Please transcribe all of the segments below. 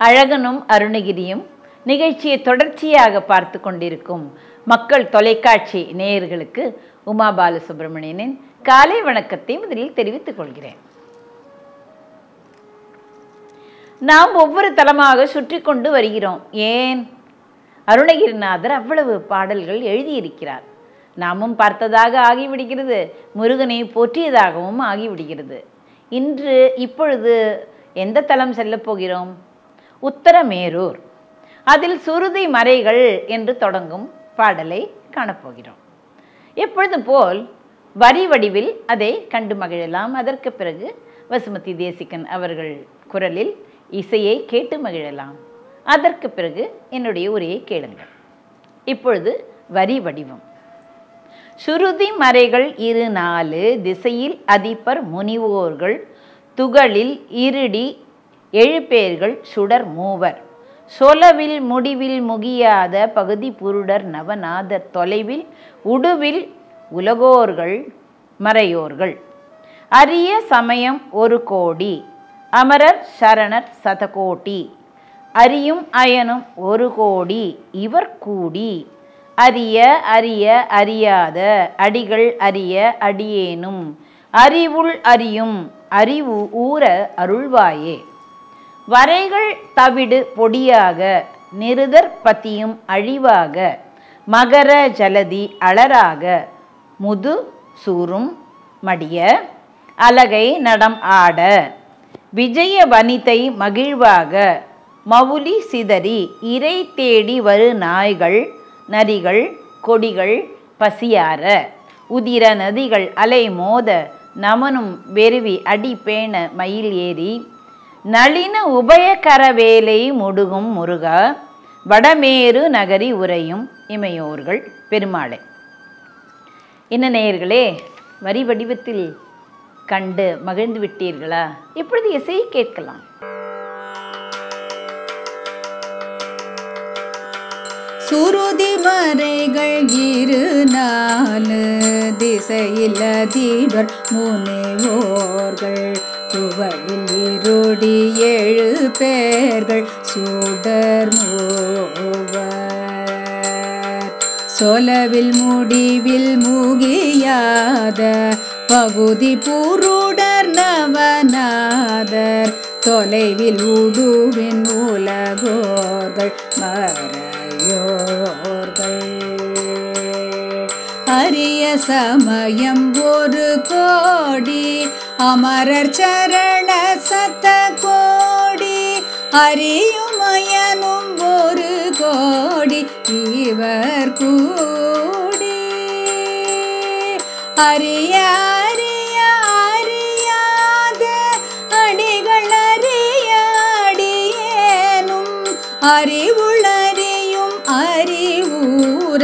அழகனும் அருணகிரியும் நிகழ்ச்சியை தொடர்ச்சியாக பார்த்து கொண்டிருக்கும் மக்கள் தொலைக்காட்சி நேயர்களுக்கு உமா பாலசுப்ரமணியனின் காலை வணக்கத்தை முதலில் தெரிவித்துக் கொள்கிறேன் நாம் ஒவ்வொரு தலமாக சுற்றி கொண்டு வருகிறோம் ஏன் அருணகிரிநாதர் அவ்வளவு பாடல்கள் எழுதியிருக்கிறார் நாமும் பார்த்ததாக ஆகிவிடுகிறது முருகனை போற்றியதாகவும் ஆகிவிடுகிறது இன்று இப்பொழுது எந்த தலம் செல்லப் போகிறோம் உத்தரமேரூர் அதில் சுருதி மறைகள் என்று தொடங்கும் பாடலை காணப்போகிறோம் எப்பொழுதும் போல் வரி வடிவில் அதை கண்டு மகிழலாம் அதற்கு பிறகு வசுமதி தேசிகன் அவர்கள் குரலில் இசையை கேட்டு மகிழலாம் அதற்கு பிறகு என்னுடைய உரையை கேளுங்கள் இப்பொழுது வரி வடிவம் சுருதி மறைகள் இரு நாலு திசையில் அதிபர் முனிவோர்கள் துகளில் இருடி எழுபேர்கள் சுடர் மூவர் சொலவில் முடிவில் முகியாத பகுதி புருடர் நவநாதர் தொலைவில் உடுவில் உலகோர்கள் மறையோர்கள் அரிய சமயம் ஒரு கோடி அமரர் சரணர் சதகோட்டி அறியும் அயனும் ஒரு கோடி இவர் கூடி அறிய அறிய அறியாத அடிகள் அறிய அடியேனும் அறிவுள் அறியும் அறிவு ஊற அருள்வாயே வரைகள் தவிடு பொடியாக நிருதர் பத்தியும் அழிவாக மகர ஜலதி அலராக முது சூரும் மடிய அலகை நடம் ஆட விஜய வனிதை மகிழ்வாக மவுலி சிதறி இறை தேடி வரு நாய்கள் நரிகள் கொடிகள் பசியார உதிர நதிகள் அலை மோத நமனும் வெறுவி அடி பேண மயில் ஏறி நளின உபயகரவேலை முடுகும் முருகா வடமேரு நகரி உரையும் இமையோர்கள் பெருமாளை என்ன நேயர்களே வரி வடிவத்தில் கண்டு மகிழ்ந்து விட்டீர்களா இப்பொழுது இசையை கேட்கலாம் சுருதி மறைகள் இரு நாலு திசையில் அதிபர் முனைவோர்கள் துவளில் இருடி ஏழு பேர்கள் சுடர் மூவர் சொலவில் முடிவில் முகியாத பகுதி புருடர் நவநாதர் தொலைவில் உடுவின் உலகோர்கள் மறையோர்கள் அரிய சமயம் ஒரு கோடி அமரர் சரண சத்த கோடி அறியுமயனும் ஒரு கோடி இவர் கூடி அறிய அறிய அறியாத அடிகள் அறிய அடியேனும் அறிவுளறியும் அறிவூர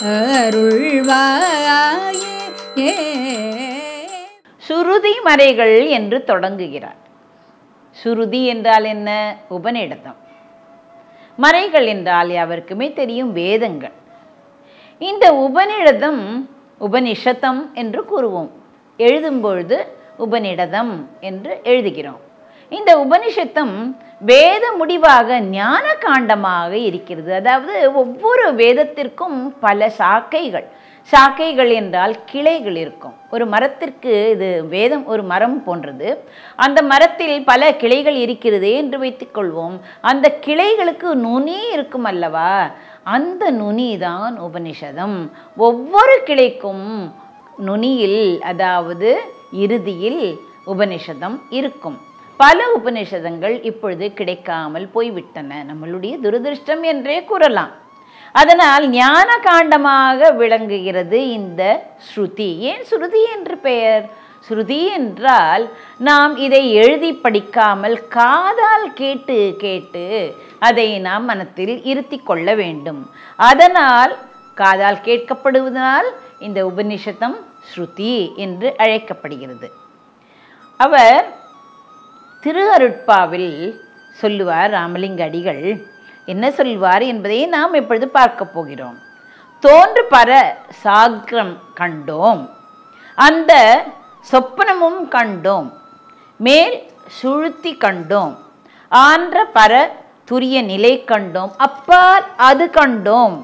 அருள்வாயே ஏ சுருதி மறைகள் என்று தொடங்குகிறார் சுருதி என்றால் என்ன உபநிடதம் மறைகள் என்றால் அவருக்குமே தெரியும் வேதங்கள் இந்த உபநிடதம் உபனிஷதம் என்று கூறுவோம் எழுதும் பொழுது உபநிடதம் என்று எழுதுகிறோம் இந்த உபனிஷத்தம் வேத முடிவாக ஞான காண்டமாக இருக்கிறது அதாவது ஒவ்வொரு வேதத்திற்கும் பல சாக்கைகள் சாக்கைகள் என்றால் கிளைகள் இருக்கும் ஒரு மரத்திற்கு இது வேதம் ஒரு மரம் போன்றது அந்த மரத்தில் பல கிளைகள் இருக்கிறது என்று வைத்துக்கொள்வோம் அந்த கிளைகளுக்கு நுனி இருக்கும் அல்லவா அந்த நுனி தான் உபனிஷதம் ஒவ்வொரு கிளைக்கும் நுனியில் அதாவது இறுதியில் உபனிஷதம் இருக்கும் பல உபனிஷதங்கள் இப்பொழுது கிடைக்காமல் போய்விட்டன நம்மளுடைய துரதிருஷ்டம் என்றே கூறலாம் அதனால் ஞான காண்டமாக விளங்குகிறது இந்த ஸ்ருதி ஏன் ஸ்ருதி என்று பெயர் ஸ்ருதி என்றால் நாம் இதை எழுதி படிக்காமல் காதால் கேட்டு கேட்டு அதை நாம் மனத்தில் இருத்தி கொள்ள வேண்டும் அதனால் காதால் கேட்கப்படுவதனால் இந்த உபனிஷதம் ஸ்ருதி என்று அழைக்கப்படுகிறது அவர் திரு அருட்பாவில் சொல்லுவார் ராமலிங்க அடிகள் என்ன சொல்வார் என்பதை நாம் இப்பொழுது பார்க்க போகிறோம் தோன்று பர சாக்ரம் கண்டோம் அந்த சொப்பனமும் கண்டோம் மேல் சுழுத்தி கண்டோம் ஆன்ற பர துரிய நிலை கண்டோம் அப்பால் அது கண்டோம்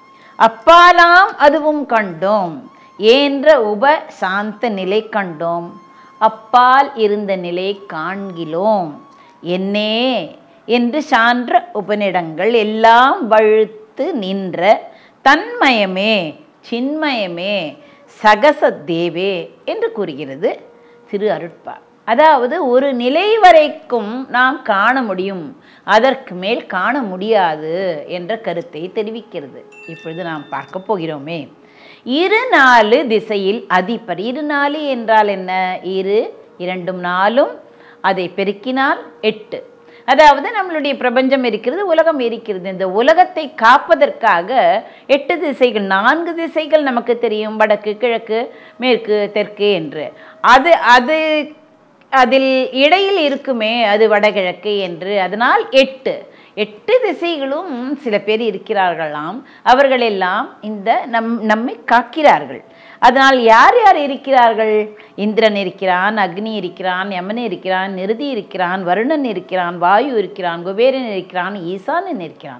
அப்பாலாம் அதுவும் கண்டோம் ஏன்ற உப சாந்த நிலை கண்டோம் அப்பால் இருந்த நிலை காண்கிலோம் என்னே என்று சான்ற உபநிடங்கள் எல்லாம் வழுத்து நின்ற தன்மயமே சின்மயமே சகச தேவே என்று கூறுகிறது திரு அருட்பா அதாவது ஒரு நிலை வரைக்கும் நாம் காண முடியும் அதற்கு மேல் காண முடியாது என்ற கருத்தை தெரிவிக்கிறது இப்பொழுது நாம் பார்க்க போகிறோமே இரு நாலு திசையில் அதிபர் இரு நாலு என்றால் என்ன இரு இரண்டும் நாளும் அதை பெருக்கினால் எட்டு அதாவது நம்மளுடைய பிரபஞ்சம் இருக்கிறது உலகம் இருக்கிறது இந்த உலகத்தை காப்பதற்காக எட்டு திசைகள் நான்கு திசைகள் நமக்கு தெரியும் வடக்கு கிழக்கு மேற்கு தெற்கு என்று அது அது அதில் இடையில் இருக்குமே அது வடகிழக்கு என்று அதனால் எட்டு எட்டு திசைகளும் சில பேர் இருக்கிறார்களாம் அவர்களெல்லாம் இந்த நம் நம்மை காக்கிறார்கள் அதனால் யார் யார் இருக்கிறார்கள் இந்திரன் இருக்கிறான் அக்னி இருக்கிறான் யமன் இருக்கிறான் நிருதி இருக்கிறான் வருணன் இருக்கிறான் வாயு இருக்கிறான் குபேரன் இருக்கிறான் ஈசானன் இருக்கிறான்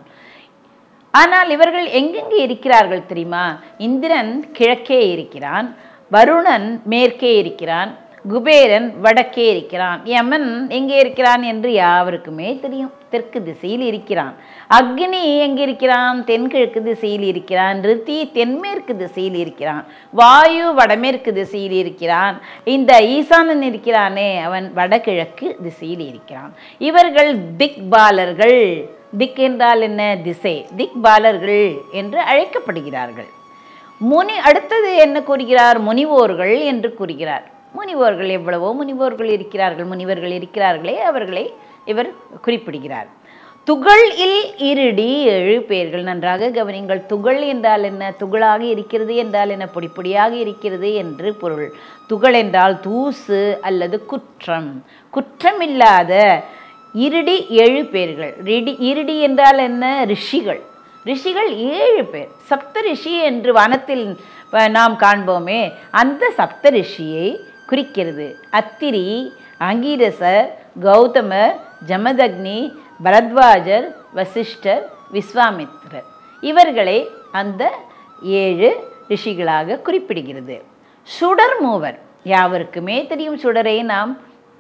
ஆனால் இவர்கள் எங்கெங்கே இருக்கிறார்கள் தெரியுமா இந்திரன் கிழக்கே இருக்கிறான் வருணன் மேற்கே இருக்கிறான் குபேரன் வடக்கே இருக்கிறான் யமன் எங்கே இருக்கிறான் என்று யாவருக்குமே தெரியும் தெற்கு திசையில் இருக்கிறான் அக்னி எங்கே இருக்கிறான் தென்கிழக்கு திசையில் இருக்கிறான் ரித்தி தென்மேற்கு திசையில் இருக்கிறான் வாயு வடமேற்கு திசையில் இருக்கிறான் இந்த ஈசானன் இருக்கிறானே அவன் வடகிழக்கு திசையில் இருக்கிறான் இவர்கள் திக்பாலர்கள் திக் என்றால் என்ன திசை திக்பாலர்கள் என்று அழைக்கப்படுகிறார்கள் முனி அடுத்தது என்ன கூறுகிறார் முனிவோர்கள் என்று கூறுகிறார் முனிவோர்கள் எவ்வளவோ முனிவோர்கள் இருக்கிறார்கள் முனிவர்கள் இருக்கிறார்களே அவர்களை இவர் குறிப்பிடுகிறார் துகள் இல் இருடி ஏழு பேர்கள் நன்றாக கவனிங்கள் துகள் என்றால் என்ன துகளாக இருக்கிறது என்றால் என்ன பொடி பொடியாக இருக்கிறது என்று பொருள் துகள் என்றால் தூசு அல்லது குற்றம் குற்றமில்லாத இருடி ஏழு பேர்கள் ரிடி இருடி என்றால் என்ன ரிஷிகள் ரிஷிகள் ஏழு பேர் சப்த ரிஷி என்று வனத்தில் அஹ், நாம் காண்போமே அந்த சப்த ரிஷியை குறிக்கிறது அத்திரி அங்கீரசர் கௌதமர் ஜமதக்னி பரத்வாஜர் வசிஷ்டர் விஸ்வாமித்ரர் இவர்களை அந்த ஏழு ரிஷிகளாக குறிப்பிடுகிறது சுடர் மூவர் யாவருக்குமே தெரியும் சுடரை நாம்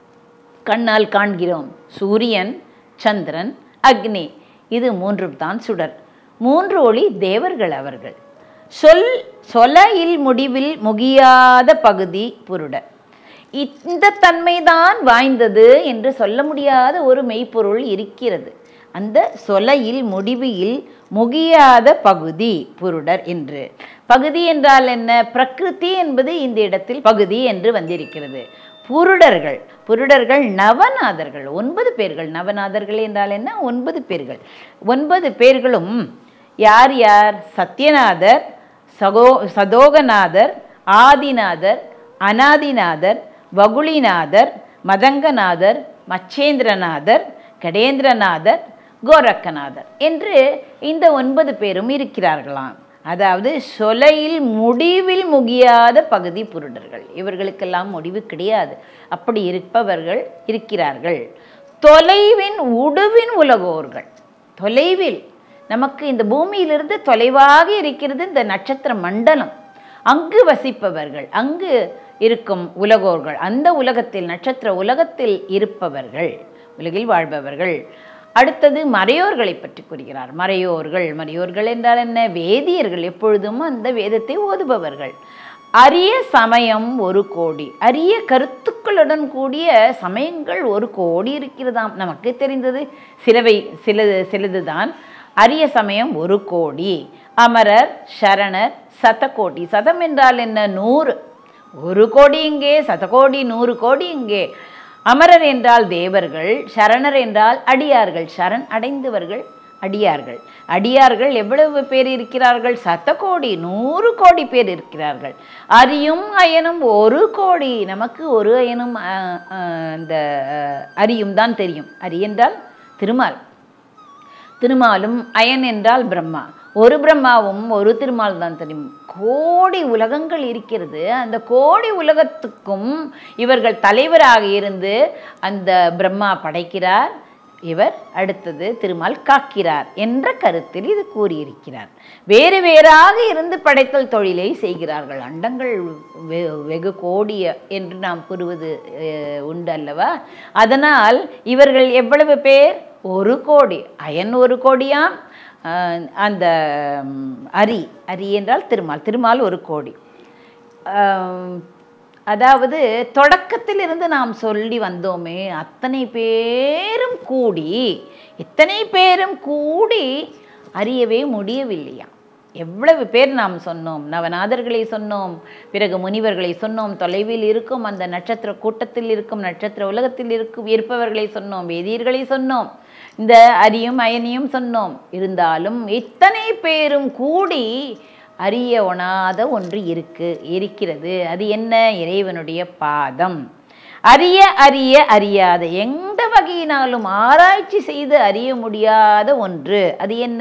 கண்ணால் காண்கிறோம் சூரியன் சந்திரன் அக்னி இது மூன்றும் தான் சுடர் மூன்று ஒளி தேவர்கள் அவர்கள் சொல் சொலையில் முடிவில் முகியாத பகுதி புருடர் இந்த தன்மைதான் வாய்ந்தது என்று சொல்ல முடியாத ஒரு மெய்ப்பொருள் இருக்கிறது அந்த சொலையில் முடிவில் முகியாத பகுதி புருடர் என்று பகுதி என்றால் என்ன பிரகிருதி என்பது இந்த இடத்தில் பகுதி என்று வந்திருக்கிறது புருடர்கள் புருடர்கள் நவநாதர்கள் ஒன்பது பேர்கள் நவநாதர்கள் என்றால் என்ன ஒன்பது பேர்கள் ஒன்பது பேர்களும் யார் யார் சத்யநாதர் சகோ சதோகநாதர் ஆதிநாதர் அனாதிநாதர் வகுளிநாதர் மதங்கநாதர் மச்சேந்திரநாதர் கடேந்திரநாதர் கோரக்கநாதர் என்று இந்த ஒன்பது பேரும் இருக்கிறார்களாம் அதாவது சொலையில் முடிவில் முகியாத பகுதி புருடர்கள் இவர்களுக்கெல்லாம் முடிவு கிடையாது அப்படி இருப்பவர்கள் இருக்கிறார்கள் தொலைவின் உடுவின் உலகோர்கள் தொலைவில் நமக்கு இந்த பூமியிலிருந்து தொலைவாக இருக்கிறது இந்த நட்சத்திர மண்டலம் அங்கு வசிப்பவர்கள் அங்கு இருக்கும் உலகோர்கள் அந்த உலகத்தில் நட்சத்திர உலகத்தில் இருப்பவர்கள் உலகில் வாழ்பவர்கள் அடுத்தது மறையோர்களை பற்றி கூறுகிறார் மறையோர்கள் மறையோர்கள் என்றால் என்ன வேதியர்கள் எப்பொழுதும் அந்த வேதத்தை ஓதுபவர்கள் அரிய சமயம் ஒரு கோடி அரிய கருத்துக்களுடன் கூடிய சமயங்கள் ஒரு கோடி இருக்கிறதாம் நமக்கு தெரிந்தது சிலவை சிலது சிலதுதான் அரிய சமயம் ஒரு கோடி அமரர் சரணர் சதகோடி சதம் என்றால் என்ன நூறு ஒரு கோடி இங்கே சதகோடி நூறு கோடி இங்கே அமரர் என்றால் தேவர்கள் சரணர் என்றால் அடியார்கள் சரண் அடைந்தவர்கள் அடியார்கள் அடியார்கள் எவ்வளவு பேர் இருக்கிறார்கள் சத்த கோடி நூறு கோடி பேர் இருக்கிறார்கள் அரியும் அயனும் ஒரு கோடி நமக்கு ஒரு அயனும் அஹ், அஹ், இந்த அஹ், அரியும் தான் தெரியும் அரி என்றால் திருமால் திருமாலும் அயன் என்றால் பிரம்மா ஒரு பிரம்மாவும் ஒரு திருமால் தான் தெரியும் கோடி உலகங்கள் இருக்கிறது அந்த கோடி உலகத்துக்கும் இவர்கள் தலைவராக இருந்து அந்த பிரம்மா படைக்கிறார் இவர் அடுத்தது திருமால் காக்கிறார் என்ற கருத்தில் இது கூறியிருக்கிறார் வேறு வேறாக இருந்து படைத்தல் தொழிலை செய்கிறார்கள் அண்டங்கள் வெ- வெகு கோடிய என்று நாம் கூறுவது அஹ், உண்டு அல்லவா அதனால் இவர்கள் எவ்வளவு பேர் ஒரு கோடி அயன் ஒரு கோடியாம் அஹ், அந்த ம், அரி அரி என்றால் திருமால் திருமால் ஒரு கோடி ஆம், அதாவது தொடக்கத்திலிருந்து நாம் சொல்லி வந்தோமே அத்தனை பேரும் கூடி இத்தனை பேரும் கூடி அறியவே முடியவில்லையா எவ்வளவு பேர் நாம் சொன்னோம் நவநாதர்களை சொன்னோம் பிறகு முனிவர்களை சொன்னோம் தொலைவில் இருக்கும் அந்த நட்சத்திர கூட்டத்தில் இருக்கும் நட்சத்திர உலகத்தில் இருக்கும் இருப்பவர்களை சொன்னோம் வேதியர்களை சொன்னோம் இந்த அரியும் அயனியும் சொன்னோம் இருந்தாலும் இத்தனை பேரும் கூடி அறிய ஒணாத ஒன்று இருக்கு இருக்கிறது அது என்ன இறைவனுடைய பாதம் அறிய அறிய அறியாத எந்த வகையினாலும் ஆராய்ச்சி செய்து அறிய முடியாத ஒன்று அது என்ன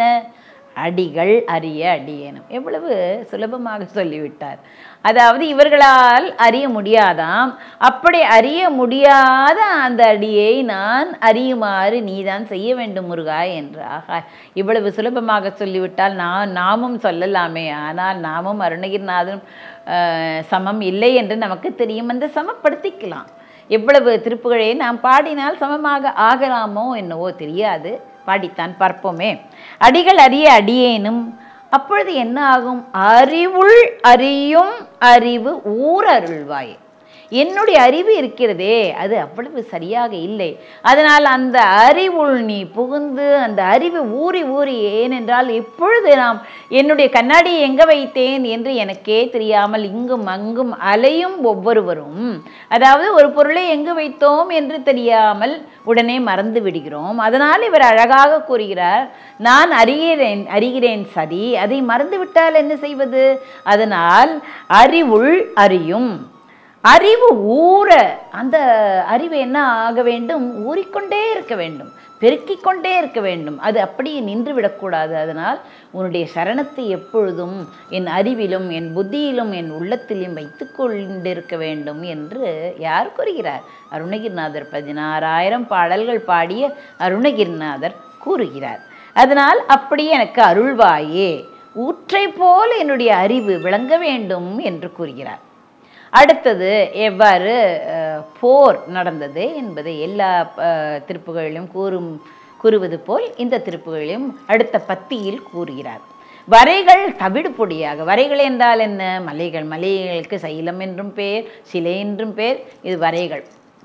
அடிகள் அறிய அடியேனும் எவ்வளவு சுலபமாக சொல்லிவிட்டார் அதாவது இவர்களால் அறிய முடியாதாம் அப்படி அறிய முடியாத அந்த அடியை நான் அறியுமாறு நீதான் செய்ய வேண்டும் முருகா என்று ஆகா இவ்வளவு சுலபமாக சொல்லிவிட்டால் நான் நாமும் சொல்லலாமே ஆனால் நாமும் அருணகிரிநாதனும் ஆஹ், சமம் இல்லை என்று நமக்கு தெரியும் அந்த சமப்படுத்திக்கலாம் எவ்வளவு திருப்புகழை நாம் பாடினால் சமமாக ஆகலாமோ என்னவோ தெரியாது பாடித்தான் பார்ப்போமே அடிகள் அறிய அடியேனும் அப்பொழுது என்ன ஆகும் அறிவுள் அறியும் அறிவு ஊர் அருள்வாய் என்னுடைய அறிவு இருக்கிறதே அது அவ்வளவு சரியாக இல்லை அதனால் அந்த அறிவுள் நீ புகுந்து அந்த அறிவு ஊறி ஊறி ஏனென்றால் இப்பொழுது நாம் என்னுடைய கண்ணாடியை எங்கே வைத்தேன் என்று எனக்கே தெரியாமல் இங்கும் அங்கும் அலையும் ஒவ்வொருவரும் அதாவது ஒரு பொருளை எங்கு வைத்தோம் என்று தெரியாமல் உடனே மறந்து விடுகிறோம் அதனால் இவர் அழகாக கூறுகிறார் நான் அறிகிறேன் அறிகிறேன் சரி அதை மறந்துவிட்டால் என்ன செய்வது அதனால் அறிவுள் அறியும் அறிவு ஊற அந்த அறிவு என்ன ஆக வேண்டும் ஊறிக்கொண்டே இருக்க வேண்டும் பெருக்கிக் கொண்டே இருக்க வேண்டும் அது அப்படியே நின்று விடக்கூடாது அதனால் உன்னுடைய சரணத்தை எப்பொழுதும் என் அறிவிலும் என் புத்தியிலும் என் உள்ளத்திலும் வைத்து கொண்டிருக்க வேண்டும் என்று யார் கூறுகிறார் அருணகிரிநாதர் பதினாறாயிரம் பாடல்கள் பாடிய அருணகிரிநாதர் கூறுகிறார் அதனால் அப்படி எனக்கு அருள்வாயே ஊற்றை போல் என்னுடைய அறிவு விளங்க வேண்டும் என்று கூறுகிறார் அடுத்தது எவ்வாறு அஹ், போர் நடந்தது என்பதை எல்லா அஹ், திருப்புகளிலும் கூறும் கூறுவது போல் இந்த திருப்புகளிலும் அடுத்த பத்தியில் கூறுகிறார் வரைகள் தவிடு பொடியாக வரைகள் என்றால் என்ன மலைகள் மலைகளுக்கு சைலம் என்றும் பேர் சிலை என்றும் பேர் இது வரைகள்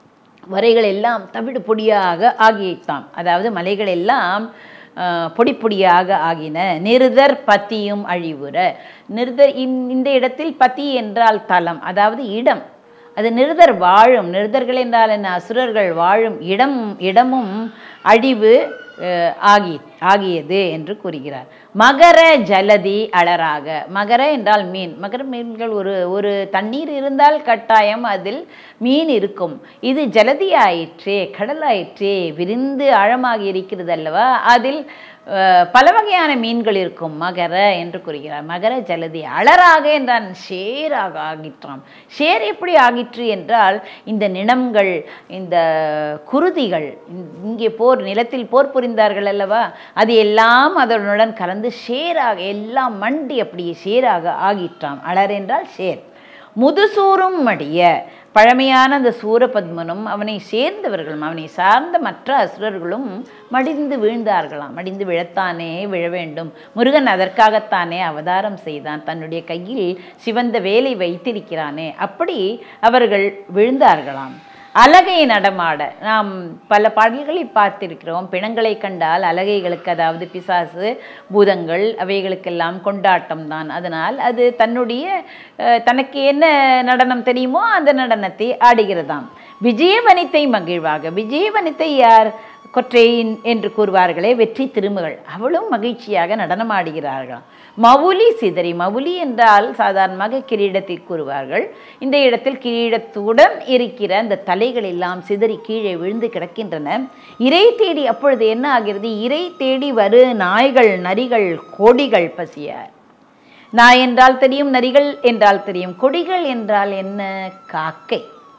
வரைகள் எல்லாம் தவிடு பொடியாக ஆகித்தாம் அதாவது மலைகள் எல்லாம் அஹ், பொடி பொடியாக ஆகின நிருதர் பத்தியும் அழிவுற நிருதர் இந்- இந்த இடத்தில் பத்தி என்றால் தலம் அதாவது இடம் அது நிருதர் வாழும் நிருதர்கள் என்றால் என்ன அசுரர்கள் வாழும் இடம் இடமும் அழிவு அஹ், ஆகி ஆகியது என்று கூறுகிறார் மகர ஜலதி அலராக மகர என்றால் மீன் மகர மீன்கள் ஒரு ஒரு தண்ணீர் இருந்தால் கட்டாயம் அதில் மீன் இருக்கும் இது ஜலதி ஆயிற்றே கடல் ஆயிற்றே விரிந்து ஆழமாக இருக்கிறது அல்லவா அதில் அஹ், பல வகையான மீன்கள் இருக்கும் மகர என்று கூறுகிறார் மகர ஜலதி அலராக என்றான் ஷேராக ஆகிற்றாம் ஷேர் எப்படி ஆகிற்று என்றால் இந்த நிணம்கள் இந்த குருதிகள் இந்- இங்கே போர் நிலத்தில் போர் புரிந்தார்கள் அல்லவா அது எல்லாம் அதனுடன் கலந்து ஷேராக எல்லாம் மண்டி அப்படியே ஷேராக ஆகிற்றாம் அலர் என்றால் ஷேர் முதுசூரும் மடிய பழமையான அந்த சூரபத்மனும் அவனை சேர்ந்தவர்களும் அவனை சார்ந்த மற்ற அசுரர்களும் மடிந்து வீழ்ந்தார்களாம் மடிந்து விழத்தானே விழ வேண்டும் முருகன் அதற்காகத்தானே அவதாரம் செய்தான் தன்னுடைய கையில் சிவந்த வேலை வைத்திருக்கிறானே அப்படி அவர்கள் விழுந்தார்களாம் அலகை நடமாட நாம் பல பாடல்களை பார்த்திருக்கிறோம் பிணங்களை கண்டால் அலகைகளுக்கு அதாவது பிசாசு பூதங்கள் அவைகளுக்கெல்லாம் கொண்டாட்டம் தான் அதனால் அது தன்னுடைய அஹ், தனக்கு என்ன நடனம் தெரியுமோ அந்த நடனத்தை ஆடுகிறதாம் விஜயவனித்தை மகிழ்வாக விஜயவனித்தை யார் கொற்றையின் என்று கூறுவார்களே வெற்றி திருமகள் அவளும் மகிழ்ச்சியாக நடனமாடுகிறார்களாம் மவுலி சிதறி மவுலி என்றால் சாதாரணமாக கிரீடத்தை கூறுவார்கள் இந்த இடத்தில் கிரீடத்துடன் இருக்கிற அந்த தலைகள் எல்லாம் சிதறி கீழே விழுந்து கிடக்கின்றன இறை தேடி அப்பொழுது என்ன ஆகிறது இறை தேடி வரு நாய்கள் நரிகள் கோடிகள் பசியார் நாய் என்றால் தெரியும் நரிகள் என்றால் தெரியும் கொடிகள் என்றால் என்ன காக்கை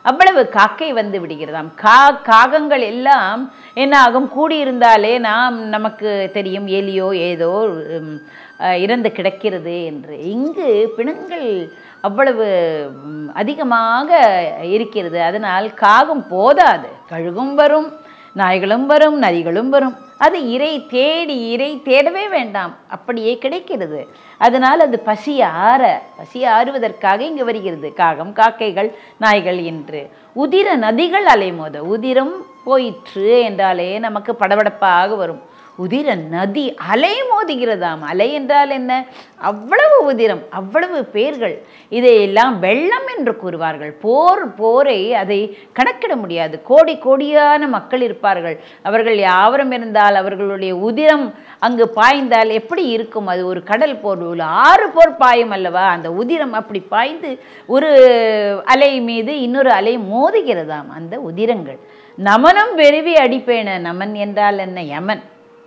அவ்வளவு காக்கை வந்து விடுகிறதாம் கா காகங்கள் எல்லாம் என்ன ஆகும் கூடியிருந்தாலே நாம் நமக்கு தெரியும் எலியோ ஏதோ உம், அஹ், இறந்து கிடக்கிறது என்று இங்கு பிணங்கள் அவ்வளவு உம், அதிகமாக இருக்கிறது அதனால் காகம் போதாது கழுகும் வரும் நாய்களும் வரும் நரிகளும் வரும் அது இறை தேடி இறை தேடவே வேண்டாம் அப்படியே கிடைக்கிறது அதனால் அது பசி ஆற பசி ஆறுவதற்காக இங்கு வருகிறது காகம் காக்கைகள் நாய்கள் என்று உதிர நதிகள் அலைமோத உதிரம் போயிற்று என்றாலே நமக்கு படபடப்பாக வரும் உதிர நதி அலை மோதுகிறதாம் அலை என்றால் என்ன அவ்வளவு உதிரம் அவ்வளவு பேர்கள் இதையெல்லாம் வெள்ளம் என்று கூறுவார்கள் போர் போரை அதை கணக்கிட முடியாது கோடி கோடியான மக்கள் இருப்பார்கள் அவர்கள் யாவரும் இருந்தால் அவர்களுடைய உதிரம் அங்கு பாய்ந்தால் எப்படி இருக்கும் அது ஒரு கடல் போர் ஒரு ஆறு போர் பாயும் அல்லவா அந்த உதிரம் அப்படி பாய்ந்து ஒரு அலை மீது இன்னொரு அலை மோதுகிறதாம் அந்த உதிரங்கள் நமனும் வெறுவி அடிப்பேன நமன் என்றால் என்ன யமன்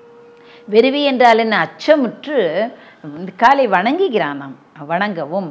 வெறுவி என்றால் என்ன அச்சமுற்று இந்த காலை வணங்குகிறானாம் வணங்கவும்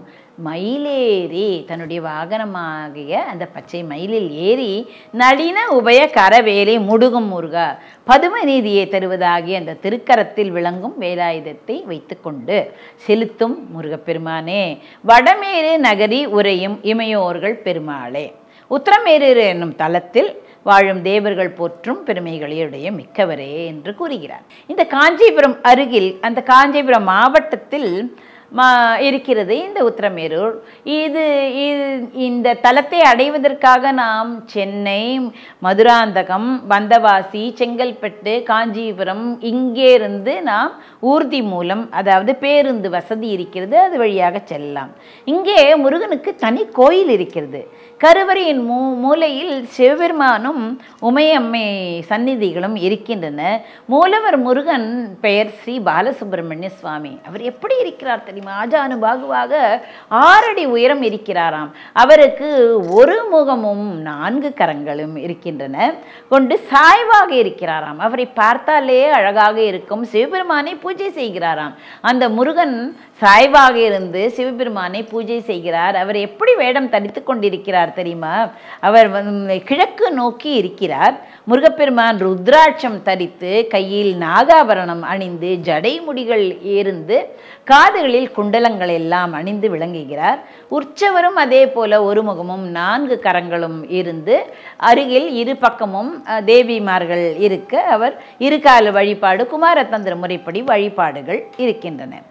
மயிலேறி தன்னுடைய வாகனமாகிய அந்த பச்சை மயிலில் ஏறி நளின உபய கரவேலை முடுகும் முருகா பதும நீதியை தருவதாகிய அந்த திருக்கரத்தில் விளங்கும் வேலாயுதத்தை வைத்துக்கொண்டு செலுத்தும் முருகப்பெருமானே வடமேறு நகரி உரையும் இமையோர்கள் பெருமாளே உத்தரமேரு என்னும் தலத்தில் வாழும் தேவர்கள் போற்றும் பெருமைகளையுடைய மிக்கவரே என்று கூறுகிறார் இந்த காஞ்சிபுரம் அருகில் அந்த காஞ்சிபுரம் மாவட்டத்தில் மா இருக்கிறது இந்த உத்திரமேரூர் இது இது- இந்த தலத்தை அடைவதற்காக நாம் சென்னை மதுராந்தகம் வந்தவாசி செங்கல்பட்டு காஞ்சிபுரம் இங்கே இருந்து நாம் ஊர்தி மூலம் அதாவது பேருந்து வசதி இருக்கிறது அது வழியாக செல்லலாம் இங்கே முருகனுக்கு தனி கோயில் இருக்கிறது கருவறையின் மூ மூலையில் சிவபெருமானும் உமையம்மை சந்நிதிகளும் இருக்கின்றன மூலவர் முருகன் பெயர் ஸ்ரீ பாலசுப்பிரமணிய சுவாமி அவர் எப்படி இருக்கிறார் தெரியுமா ஆஜானு பாகுவாக ஆறடி உயரம் இருக்கிறாராம் அவருக்கு ஒரு முகமும் நான்கு கரங்களும் இருக்கின்றன கொண்டு சாய்வாக இருக்கிறாராம் அவரை பார்த்தாலே அழகாக இருக்கும் சிவபெருமானை பூஜை செய்கிறாராம் அந்த முருகன் சாய்வாக இருந்து சிவபெருமானை பூஜை செய்கிறார் அவர் எப்படி வேடம் தரித்து கொண்டிருக்கிறார் தெரியுமா அவர் வந்து கிழக்கு நோக்கி இருக்கிறார் முருகப்பெருமான் ருத்ராட்சம் தரித்து கையில் நாகாபரணம் அணிந்து ஜடை முடிகள் இருந்து காதுகளில் குண்டலங்கள் எல்லாம் அணிந்து விளங்குகிறார் உற்சவரும் அதே போல ஒரு முகமும் நான்கு கரங்களும் இருந்து அருகில் இரு பக்கமும் அஹ், தேவிமார்கள் இருக்க அவர் இருகால வழிபாடு குமாரதந்திர முறைப்படி வழிபாடுகள் இருக்கின்றன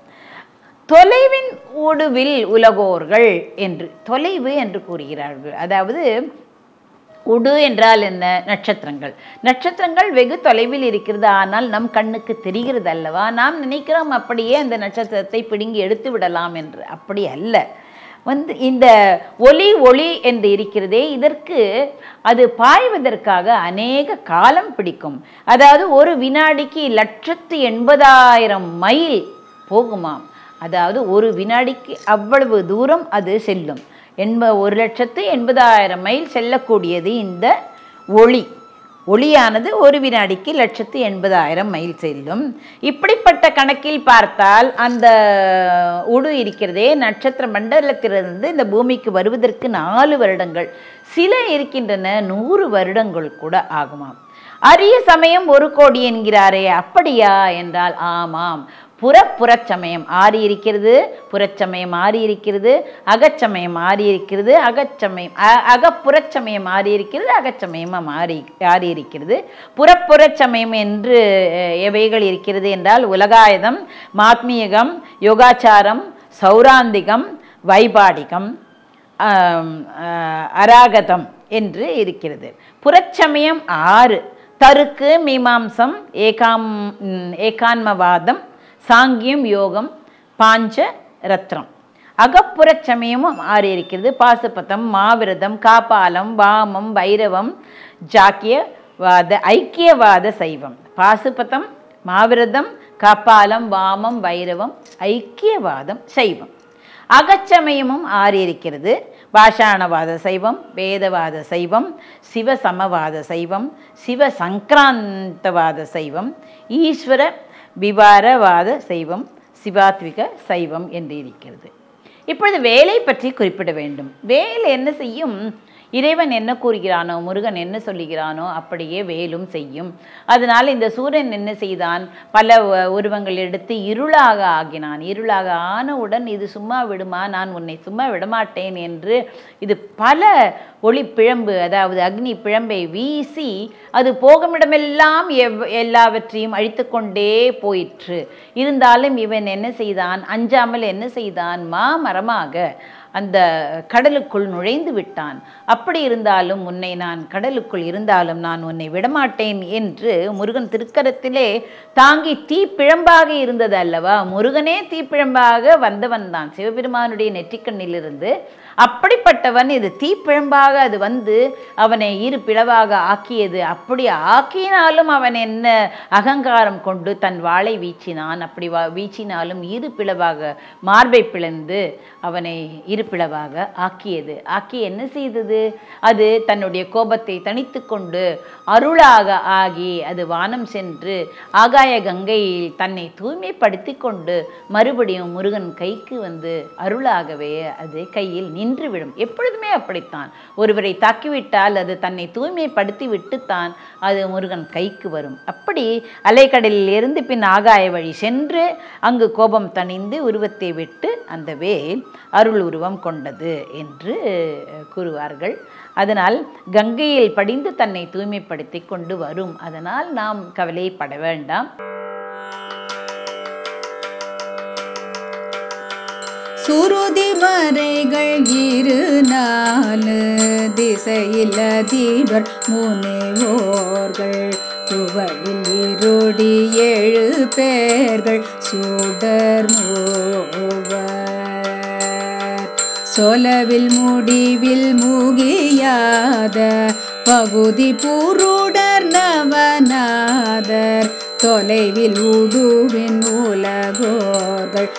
தொலைவின் ஊடுவில் உலகோர்கள் என்று தொலைவு என்று கூறுகிறார்கள் அதாவது உடு என்றால் என்ன நட்சத்திரங்கள் நட்சத்திரங்கள் வெகு தொலைவில் இருக்கிறது ஆனால் நம் கண்ணுக்கு தெரிகிறது அல்லவா நாம் நினைக்கிறோம் அப்படியே அந்த நட்சத்திரத்தை பிடுங்கி எடுத்து விடலாம் என்று அப்படி அல்ல வந்து இந்த ஒளி ஒளி என்று இருக்கிறதே இதற்கு அது பாய்வதற்காக அநேக காலம் பிடிக்கும் அதாவது ஒரு வினாடிக்கு லட்சத்து எண்பதாயிரம் மைல் போகுமாம் அதாவது ஒரு வினாடிக்கு அவ்வளவு தூரம் அது செல்லும் எண்ப ஒரு லட்சத்து எண்பதாயிரம் மைல் செல்லக்கூடியது இந்த ஒளி ஒளியானது ஒரு வினாடிக்கு லட்சத்து எண்பதாயிரம் மைல் செல்லும் இப்படிப்பட்ட கணக்கில் பார்த்தால் அந்த உடு இருக்கிறதே நட்சத்திர மண்டலத்திலிருந்து இந்த பூமிக்கு வருவதற்கு நாலு வருடங்கள் சில இருக்கின்றன நூறு வருடங்கள் கூட ஆகுமாம் அரிய சமயம் ஒரு கோடி என்கிறாரே அப்படியா என்றால் ஆமாம் புற புறச்சமயம் ஆறி இருக்கிறது புறச்சமயம் ஆறி இருக்கிறது அகச்சமயம் ஆறி இருக்கிறது அகச்சமயம் அ- அகப்புறச்சமயம் ஆறி இருக்கிறது அகச்சமயம் மாறி ஆறி இருக்கிறது புறப்புறச்சமயம் என்று அஹ், எவைகள் இருக்கிறது என்றால் உலகாயுதம் மாத்மீகம் யோகாச்சாரம் சௌராந்திகம் வைபாடிகம் ஆம், ஆஹ், அராகதம் என்று இருக்கிறது புறச்சமயம் ஆறு தருக்கு மீமாம்சம் ஏகாம் ம், ஏகான்மவாதம் சாங்கியம் யோகம் பாஞ்ச ரத்னம் அகப்புறச் சமயமும் ஆறு இருக்கிறது பாசுபதம் மாவிரதம் காப்பாலம் வாமம் பைரவம் ஜாக்கியவாத ஐக்கியவாத சைவம் பாசுபதம் மாவிரதம் காப்பாலம் வாமம் பைரவம் ஐக்கியவாதம் சைவம் அகச்சமயமும் ஆறு இருக்கிறது பாஷாணவாத சைவம் வேதவாத சைவம் சிவசமவாத சைவம் சிவ சங்கராந்தவாத சைவம் ஈஸ்வர விவாரவாத சைவம் சிவாத்விக சைவம் என்று இருக்கிறது இப்பொழுது வேலை பற்றி குறிப்பிட வேண்டும் வேல் என்ன செய்யும் இறைவன் என்ன கூறுகிறானோ முருகன் என்ன சொல்லுகிறானோ அப்படியே வேலும் செய்யும் அதனால் இந்த சூரியன் என்ன செய்தான் பல வ- உருவங்கள் எடுத்து இருளாக ஆகினான் இருளாக ஆனவுடன் இது சும்மா விடுமா நான் உன்னை சும்மா விடமாட்டேன் என்று இது பல ஒளி பிழம்பு அதாவது அக்னி பிழம்பை வீசி அது போகுமிடமெல்லாம் எவ் எல்லாவற்றையும் அழித்து கொண்டே போயிற்று இருந்தாலும் இவன் என்ன செய்தான் அஞ்சாமல் என்ன செய்தான் மாமரமாக அந்த கடலுக்குள் நுழைந்து விட்டான் அப்படி இருந்தாலும் உன்னை நான் கடலுக்குள் இருந்தாலும் நான் உன்னை விடமாட்டேன் என்று முருகன் திருக்கரத்திலே தாங்கி தீப்பிழம்பாக இருந்தது அல்லவா முருகனே தீப்பிழம்பாக வந்தவன் தான் சிவபெருமானுடைய நெற்றிக்கண்ணிலிருந்து அப்படிப்பட்டவன் இது தீப்பிழம்பாக அது வந்து அவனை இரு பிளவாக ஆக்கியது அப்படி ஆக்கினாலும் அவன் என்ன அகங்காரம் கொண்டு தன் வாளை வீச்சினான் அப்படி வா வீச்சினாலும் இரு பிளவாக மார்பை பிளந்து அவனை இரு பிளவாக ஆக்கியது ஆக்கி என்ன செய்தது அது தன்னுடைய கோபத்தை தணித்து கொண்டு அருளாக ஆகி அது வானம் சென்று ஆகாய கங்கையில் தன்னை தூய்மைப்படுத்தி கொண்டு மறுபடியும் முருகன் கைக்கு வந்து அருளாகவே அது கையில் நின்றுவிடும் எப்பொழுதுமே அப்படித்தான் ஒருவரை தாக்கிவிட்டால் அது தன்னை தூய்மைப்படுத்தி விட்டுத்தான் அது முருகன் கைக்கு வரும் அப்படி அலைக்கடலில் இருந்து பின் ஆகாய வழி சென்று அங்கு கோபம் தணிந்து உருவத்தை விட்டு அந்த வேல் அருள் உருவம் கொண்டது என்று கூறுவார்கள் அதனால் கங்கையில் படிந்து தன்னை தூய்மைப்படுத்தி கொண்டு வரும் அதனால் நாம் கவலைப்பட வேண்டாம் சுருதி மறைகள் இரு நாலு திசையில் அதிபர் முனைவோர்கள் துவழில் இருடி ஏழு பேர்கள் சுடர் மூவர் சொலவில் முடிவில் முகியாத பகுதி பூருடர் நவநாதர் தொலைவில் உடுவின் உலகோர்கள்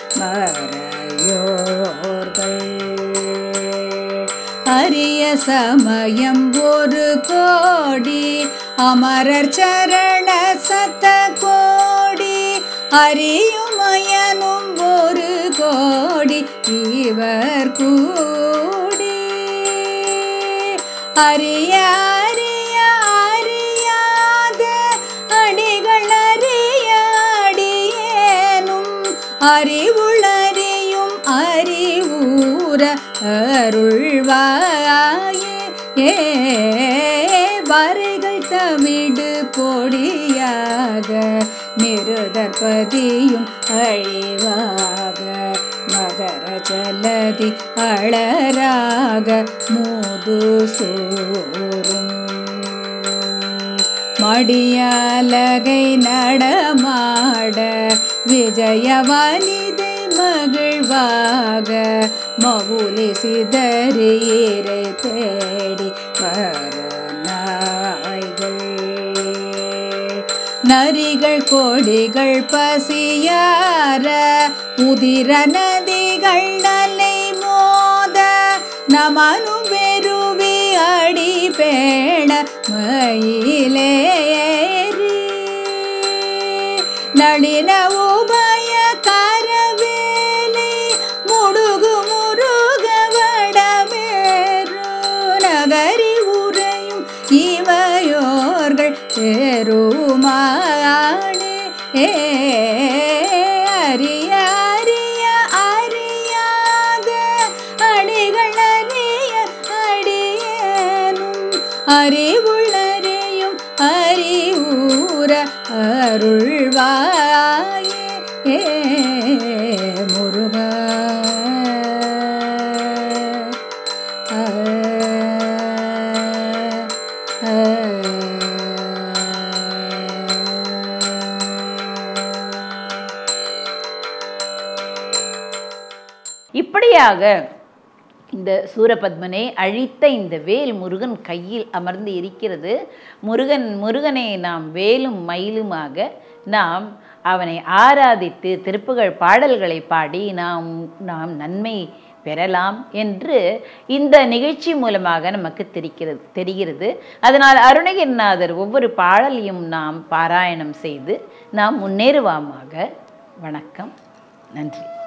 மறையோர்கள் அரிய சமயம் ஒரு கோடி அமரர் சரண சத்த கோடி அறியுமயனும் ஒரு கோடி இவர் கூடி அறிய அறிய அறியாத அடிகள் அறிய அடியேனும் அறிவுளறியும் அறிவூர அருள்வாயே ஏ வரைகள் தமிடு பொடியாக நிருதற்பதியும் அழிவாக மகர ஜலதி அழராக மூது சூரும் மடியாலகை நடமாட விஜயவனிதை மகிழ்வாக மவுலி சிதறீரை தேடி வர நாய்கள் நரிகள் கோடிகள் பசியார உதிர நதிகள் நலை மோத நமனு பெருவி அடி பேண மயிலேறி நளின உபய கரவேலை முடுகு முருக வடமேரு நகரி உரையும் இவையோர்கள் பெருமானே ஏ அறிய அறிய அறியாத அடிகள் அறிய அடியேனும் அறிவுளறையும் அறிவுற அருள்வாயே ஏ முருகா ஆ, ஆ, இப்படியாக இந்த சூரபத்மனை அழித்த இந்த வேல் முருகன் கையில் அமர்ந்து இருக்கிறது முருகன் முருகனை நாம் வேலும் மயிலுமாக நாம் அவனை ஆராதித்து திருப்புகழ் பாடல்களை பாடி நாம் நாம் நன்மை பெறலாம் என்று இந்த நிகழ்ச்சி மூலமாக நமக்கு தெரிகிறது தெரிகிறது அதனால் அருணகிரிநாதர் ஒவ்வொரு பாடலையும் நாம் பாராயணம் செய்து நாம் முன்னேறுவாமாக வணக்கம் நன்றி